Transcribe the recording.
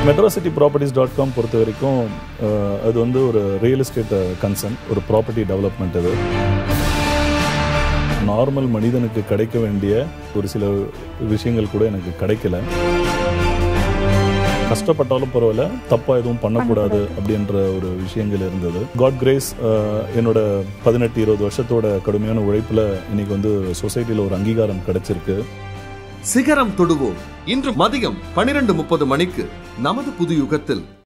மெட்ரோசிட்டி properties dot com பொறுத்த வரைக்கும் அஹ், அது வந்து ஒரு ரியல் எஸ்டேட் கன்சர்ன் ஒரு ப்ராப்பர்ட்டி டெவலப்மெண்ட் அது நார்மல் மனிதனுக்கு கிடைக்க வேண்டிய ஒரு சில விஷயங்கள் கூட எனக்கு கிடைக்கல கஷ்டப்பட்டாலும் பரவாயில்ல தப்பா எதுவும் பண்ணக்கூடாது அப்படின்ற ஒரு விஷயங்கள் இருந்தது காட் கிரேஸ் என்னோட பதினெட்டு இருபது வருஷத்தோட கடுமையான உழைப்புல இன்னைக்கு வந்து சொசைட்டில ஒரு அங்கீகாரம் கிடைச்சிருக்கு சிகரம் தொடுவோம் இன்று மதியம் பனிரெண்டு முப்பது மணிக்கு நமது புது யுகத்தில்